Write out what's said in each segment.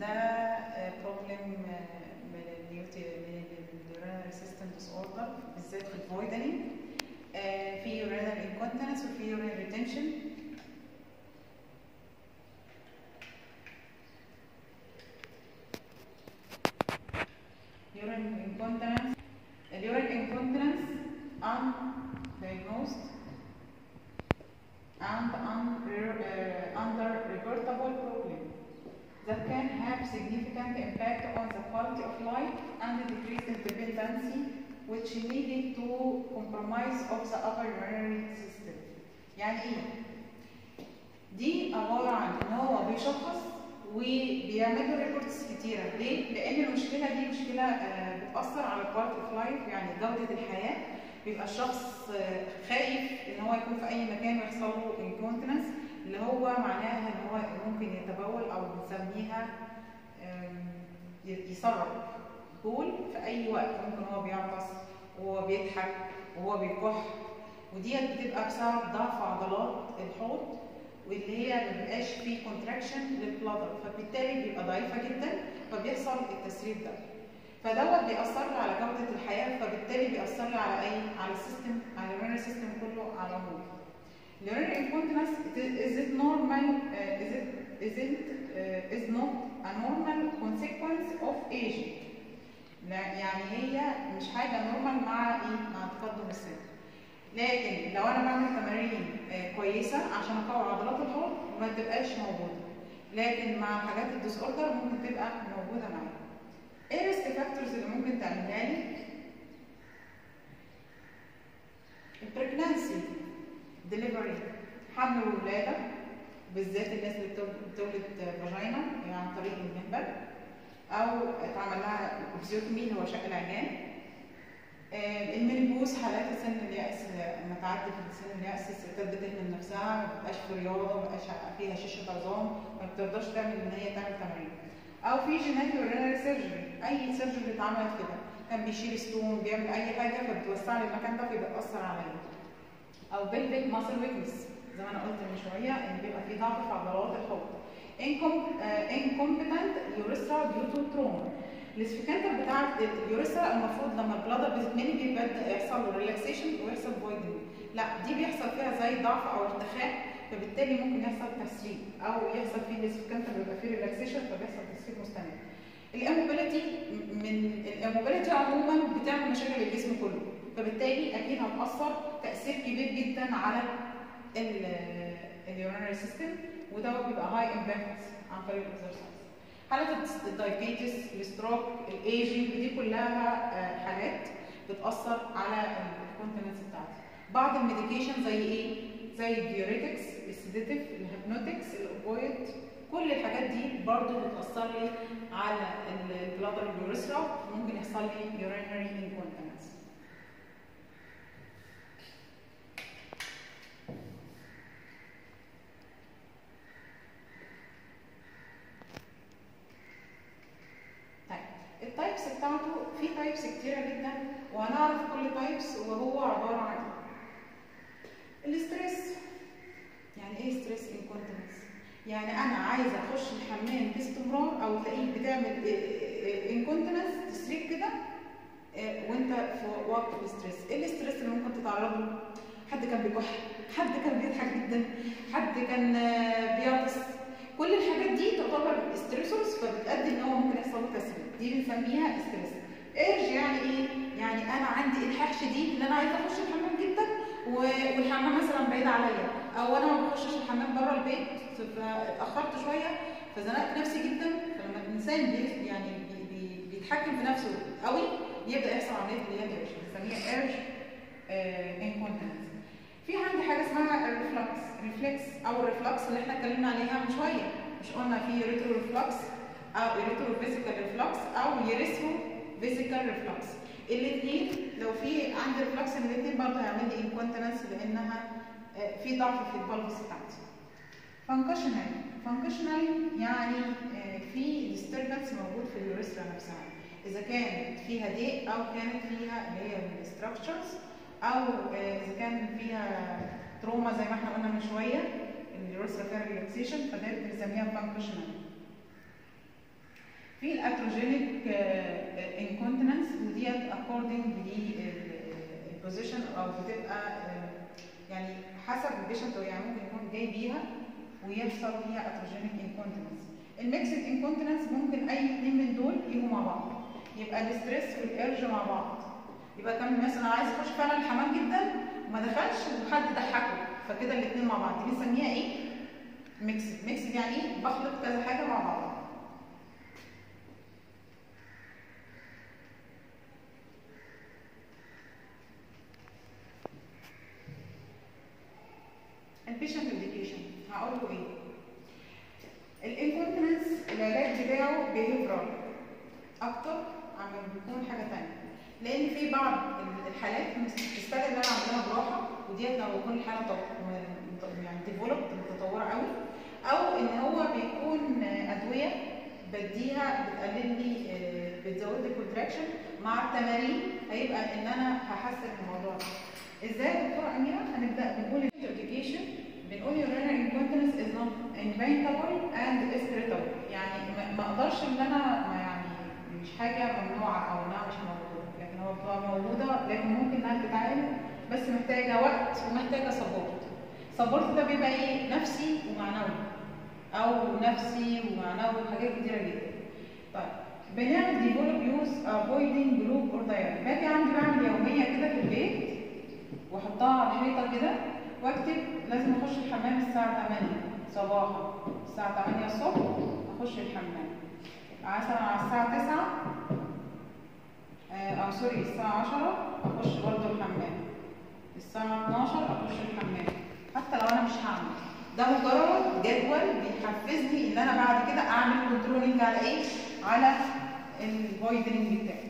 ده بروبلم من النيوتي من اليورينال ريسيستنت ديس اوردر بالذات في الفويدنينج في يورينال انكونتنس وفي يورين ريتنشن urine incontinence اليورين incontinence undiagnosed and un- uh, under-reportable problem that can have significant impact on the quality of life and decrease in dependency which leading to compromise of the upper urinary system. يعني ايه؟ دي عبارة عن ان هو بيشخص وبيعمل له ريبورتس كتيرة، ليه؟ لأن المشكلة دي مشكلة آه، بتأثر على كواليتي اوف لايف يعني جودة الحياة بيبقى الشخص آه، خايف ان هو يكون في أي مكان ويحصل له انكونتنس اللي هو معناها ان هو ممكن يتبول او بنسميها آم، ي- يسرب بول في اي وقت ممكن هو بيعطس وهو بيضحك وهو بيكح وديت بتبقى بسبب ضعف عضلات الحوض واللي هي ما بيبقاش فيه كونتراكشن للبلادر فبالتالي بيبقى ضعيفه جدا فبيحصل التسريب ده فدوت بيأثر لي على جودة الحياة فبالتالي بيأثر لي على أي على السيستم على اليورينري سيستم كله على العموم. urinary incontinence it is, is it normal uh, is it is it uh, is not a normal consequence of aging لا يعني هي مش حاجه نورمال مع ايه مع تقدم السن لكن لو انا بعمل تمارين آه، كويسه عشان اقوي عضلات الحوض ما تبقاش موجوده لكن مع حاجات الديس اوردر ممكن تبقى موجوده معايا ايه الريسك فاكتورز اللي ممكن تعملها لي البريجنانسي ديليفري حمل وولاده بالذات الناس اللي بتول- بتولد فاجينا يعني عن طريق المهبل او اتعمل لها اوبزيوتومي اللي هو شق العيان آه، المينيبوز حالات سن اليأس لما تعدي في سن اليأس الستات بتهمل نفسها ما بتبقاش في رياضه ما بتبقاش فيها شاشه عظام ما بتقدرش تعمل ان هي تعمل تمارين او في جينات يورينري سيرجري اي سيرجري اتعملت كده كان بيشيل ستون بيعمل اي حاجه فبتوسع لي المكان ده فبيأثر عليا او بيلفيك ماسل ويكنس زي ما انا قلت من شويه ان بيبقى في ضعف في عضلات الحوض incompetent urethra due to trauma الاسفكانتر بتاع اليوريثرا المفروض لما البلادر بتتملي بيبدا يحصل له ريلاكسيشن ويحصل فويدنج لا دي بيحصل فيها زي ضعف او ارتخاء فبالتالي ممكن يحصل تسريب او يحصل فيه الاسفكانتر بيبقى فيه ريلاكسيشن فبيحصل تسريب مستمر الاموبيليتي من الاموبيليتي عموما بتعمل مشاكل الجسم كله فبالتالي اكيد هتاثر تاثير كبير جدا على اليورينري سيستم وده بيبقى هاي امباكت عن طريق الاكسرسايز حالة الدايبيتس الستروك الايجنج دي كلها آه، حاجات بتأثر على الكونتيننس بتاعتي بعض الميديكيشن زي ايه؟ زي الديوريتكس السيديتيف الهيبنوتكس الاوبويد كل الحاجات دي برضو بتأثر لي على البلادر واليوريثرا ممكن يحصل لي urinary incontinence طيب التايبس بتاعته في تايبس كتيرة جدا وهنعرف كل تايبس وهو عبارة عن ايه الاستريس يعني ايه ستريس انكونتنس يعني انا عايزه اخش الحمام باستمرار او تلاقيك بتعمل انكونتنس تسريب كده آه، وانت في وقت الاستريس ايه الاستريس اللي ممكن تتعرض له حد كان بيكح حد كان بيضحك جدا حد كان آه، بيعطس كل الحاجات دي تعتبر ستريسورز فبتؤدي ان هو ممكن يحصل له تسريب دي بنسميها ستريس ايرج يعني ايه يعني انا عندي الحاح شديد ان انا عايزه اخش الحمام جدا و- والحمام مثلا بعيد عليا او انا ما بخشش الحمام بره البيت فاتاخرت شويه فزنقت نفسي جدا فلما الانسان بي يعني بي بي بيتحكم في نفسه قوي بيبدا يحصل عمليه اللي هي الايرج بنسميها ايرج انكونتنس في عندي حاجه اسمها الريفلكس ريفلكس او الريفلكس اللي احنا اتكلمنا عليها من شويه مش قلنا في ريترو ريفلكس او ريترو فيزيكال ريفلكس او يريثرو فيزيكال ريفلكس الاثنين لو في عندي ريفلكس من الاثنين برضه هيعمل لي انكونتنس لانها آه، في ضعف في البلبس بتاعتي فانكشنال فانكشنال يعني آه، في ديستربنس موجود في اليوريثرا نفسها اذا كانت فيها ضيق او كانت فيها اللي هي الستراكشرز او آه، اذا كان فيها تروما زي ما احنا قلنا من شويه اليوريثرا فيها ريلاكسيشن فده بنسميها فانكشنال في الاتروجينيك انكونتيننس وديت اكوردنج للبوزيشن او بتبقى آه، يعني حسب البيشنت يعني ممكن يكون جاي بيها ويحصل فيها اتروجينيك انكونتيننس الميكسد انكونتيننس ممكن اي اثنين من دول يجوا مع بعض يبقى الاستريس والارج مع بعض يبقى كان مثلا عايز يخش فعلا الحمام جدا وما دخلش وحد ضحكه فكده الاثنين مع بعض دي بنسميها ايه؟ ميكسد ميكسد يعني ايه؟ بخلط كذا حاجه مع بعض البيشنت اديوكيشن هقول له ايه؟ الانكونتنس العلاج بتاعه بيهيفرال اكتر عم بيكون حاجه ثانيه لان في بعض الحالات بتستدعي ان انا عندها جراحه وديت لو يكون الحاله طب- م- يعني ديفلوب متطوره قوي او ان هو بيكون ادويه بديها بتقلل لي آه، بتزود لي كونتراكشن مع التمارين هيبقى ان انا هحسن الموضوع ده ازاي يا دكتوره اميره هنبدا بنقول الانتركيشن بنقول urinary incontinence is not inventable and is treatable يعني ما- ما اقدرش ان انا ما يعني مش حاجه ممنوعه او انها مش موجوده لكن هو بتبقى موجوده لكن ممكن انها تتعالج بس محتاجه وقت ومحتاجه سبورت سبورت ده بيبقى ايه نفسي ومعنوي او نفسي ومعنوي وحاجات كتيره جدا طيب بنعمل ديفولب يوز افويدنج جروب اور داير باجي عندي بعمل يوميه كده في البيت واحطها على الحيطه كده واكتب لازم اخش الحمام الساعه 8 صباحا الساعه 8 الصبح اخش الحمام مثلا على الساعه 9 آه، او سوري الساعه 10 اخش برضه الحمام الساعه 12 اخش الحمام حتى لو انا مش هعمل ده مجرد جدول بيحفزني ان انا بعد كده اعمل كنترولنج على ايه على الفويدنج بتاعي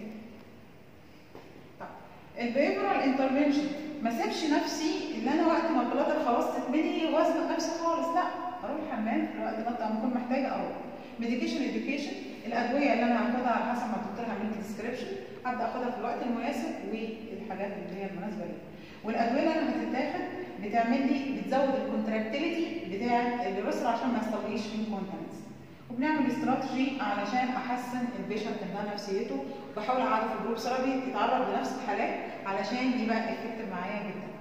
طيب البيبرال انترفنشن ما سيبش نفسي ان انا وقت ما البلاطه خلاص تتملي وازنق نفسي خالص لا اروح الحمام في الوقت ده لما اكون محتاجه اروح ميديكيشن اديوكيشن الادويه اللي انا هاخدها على حسب ما الدكتور هيعمل لي ديسكريبشن ابدا اخدها في الوقت المناسب والحاجات اللي هي المناسبه لي والادويه اللي انا هتتاخد بتعمل لي بتزود الكونتراكتيليتي بتاع اليوريثرا عشان ما يحصليش انكونتنس وبنعمل استراتيجي علشان احسن البيشنت ده نفسيته وبحاول اعرف الجروب ثيرابي يتعرض لنفس الحالات علشان يبقى افكتيف معايا جدا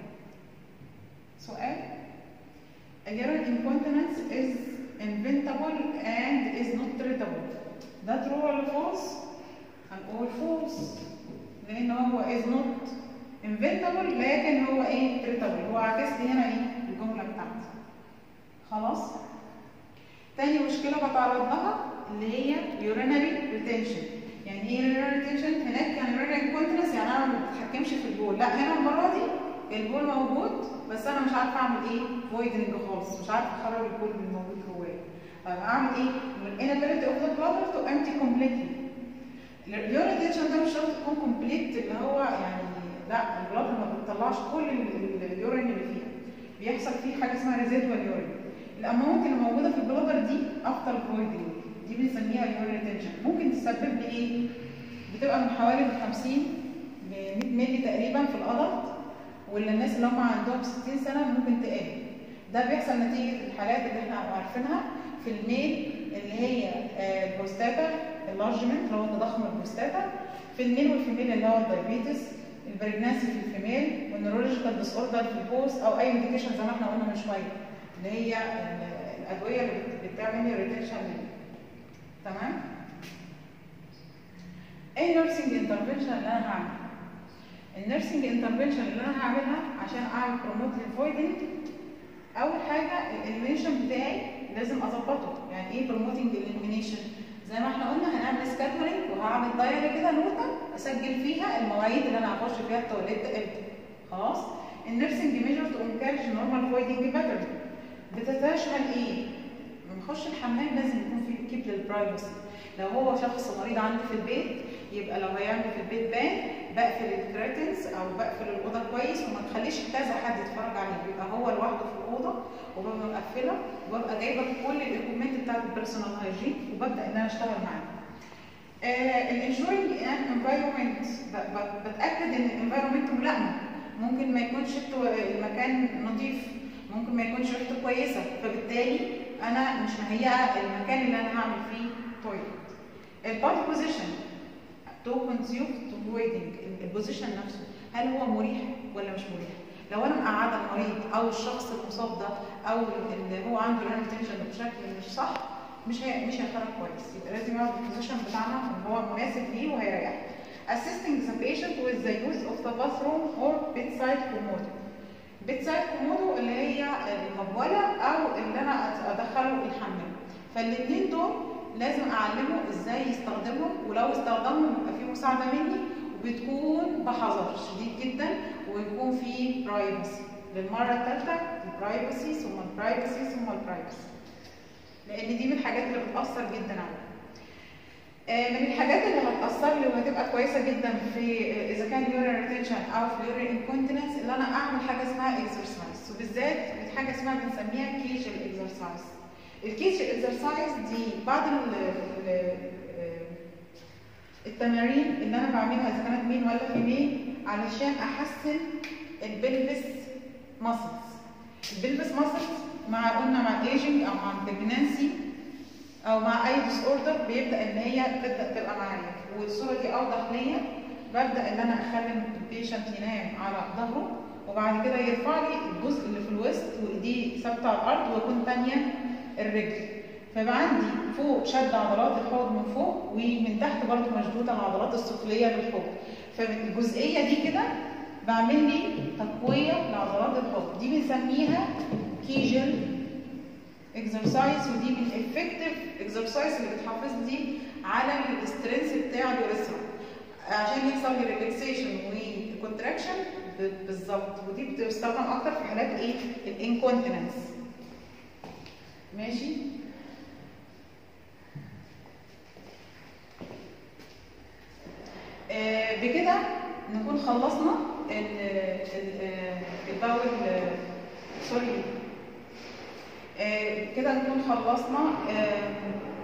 سؤال Urine incontinence is inventable and is not treatable. ده true ولا false؟ هنقول false لأن هو is not inventable لكن هو ايه treatable هو عكس لي هنا ايه الجملة بتاعتي خلاص؟ تاني مشكلة بتعرض لها اللي هي urinary retention يعني ايه urinary retention؟ هناك كان urinary incontinence يعني انا ما بتحكمش في البول لا هنا المرة دي البول موجود بس انا مش عارفه اعمل ايه فويدنج خالص مش عارفه اخرج البول اللي موجود جوايا طب اعمل ايه inability of the bladder to empty completely اليورين ريتنشن ده مش شرط تكون كومبليت اللي هو يعني لا البلاد ما بتطلعش كل ال- ال- اليورين اللي فيها بيحصل فيه حاجه اسمها ريزيدوال يورين الاماونت اللي موجوده في البلادر دي افتر فويدنج دي بنسميها اليورين ريتنشن ممكن تسبب لي ايه بتبقى من حوالي من 50 ل 100 مللي تقريبا في الادلت ولا الناس اللي هم عندهم 60 سنه ممكن تقل ده بيحصل نتيجه الحالات اللي احنا عارفينها في الميل اللي هي آه، البروستاتا اللارجمنت اللي هو تضخم البروستاتا في الميل والفيميل اللي هو الدايبيتس البريجنانسي في الفيميل والنيورولوجيكال ديس اوردر في البوست او اي ميديكيشن زي ما احنا قلنا من شويه اللي هي ال- الادويه اللي بت- بتعمل لي ريتنشن تمام ايه النيرسينج انترفنشن اللي انا هعمله النيرسينج انترفنشن اللي انا هعملها عشان اعمل بروموت للفويدنج اول حاجه الاليمينيشن بتاعي لازم اظبطه يعني ايه بروموتنج الاليمينيشن زي ما احنا قلنا هنعمل سكادولينج وهعمل دايري كده نوته اسجل فيها المواعيد اللي انا هخش فيها التواليت امتى خلاص النيرسينج ميجر تو انكارج نورمال فويدنج باترن بتتشمل ايه نخش الحمام لازم يكون في كيب للبرايفسي لو هو شخص مريض عندي في البيت يبقى لو هيعمل في البيت بان بقفل الكريتنز او بقفل الاوضه كويس وما تخليش كذا حد يتفرج عليه يبقى هو لوحده في الاوضه وببقى مقفله وببقى جايبه كل الايكوبمنت بتاعت البيرسونال هايجين وببدا ان انا اشتغل معاه. الانجورنج ان انفايرمنت بتاكد ان الانفايرمنت ملائمه ممكن ما يكونش التو- المكان نظيف ممكن ما يكونش ريحته كويسه فبالتالي انا مش مهيئه المكان اللي انا هعمل فيه تويلت البادي بوزيشن تو كونسيوم تو ويتنج البوزيشن نفسه هل هو مريح ولا مش مريح لو انا مقعده المريض او الشخص المصاب ده او اللي هو عنده رينال تنشن بشكل مش صح مش هي مش هيخرج كويس يبقى لازم يقعد في البوزيشن بتاعنا اللي هو مناسب ليه وهيريحه assisting the patient with the use of the bathroom or bedside commode bedside commode اللي هي المبولة أو اللي أنا أدخله الحمام فالاثنين دول لازم أعلمه إزاي يستخدمهم ولو استخدمهم يبقى في مساعدة مني وبتكون بحذر شديد جدا ويكون في برايفسي للمرة الثالثة البرايفسي ثم البرايفسي ثم البرايفسي لأن دي من الحاجات اللي بتأثر جدا عليا من الحاجات اللي هتأثر لي وهتبقى كويسة جدا في إذا كان يورين ريتنشن أو في يورين انكونتيننس اللي أنا أعمل حاجة اسمها اكسرسايز وبالذات حاجة اسمها بنسميها كيجل اكسرسايز الكيجل اكسرسايز دي بعض التمارين اللي أنا بعملها إذا كانت مين ولا فيميل علشان أحسن البلفس ماسلز البلفس ماسلز مع قلنا مع الايجنج أو مع البريجنانسي او مع اي ديس اوردر بيبدا ان هي تبدا تبقى معايا والصوره دي اوضح ليا ببدا ان انا اخلي البيشنت ينام على ظهره وبعد كده يرفع لي الجزء اللي في الوسط وايديه ثابته على الارض واكون تانيه الرجل فيبقى عندي فوق شد عضلات الحوض من فوق ومن تحت برضه مشدوده العضلات السفليه للحوض فالجزئيه دي كده بعمل لي تقويه لعضلات الحوض دي بنسميها كيجل اكسرسايز ودي من الافكتيف اكسرسايز اللي بتحافظ لي على الاسترنس بتاع الوريثرا عشان يحصل لي ريلاكسيشن وكونتراكشن بالظبط ودي بتستخدم اكتر في حالات ايه الانكونتيننس ماشي آه بكده نكون خلصنا الباول سوري آه كده نكون خلصنا آه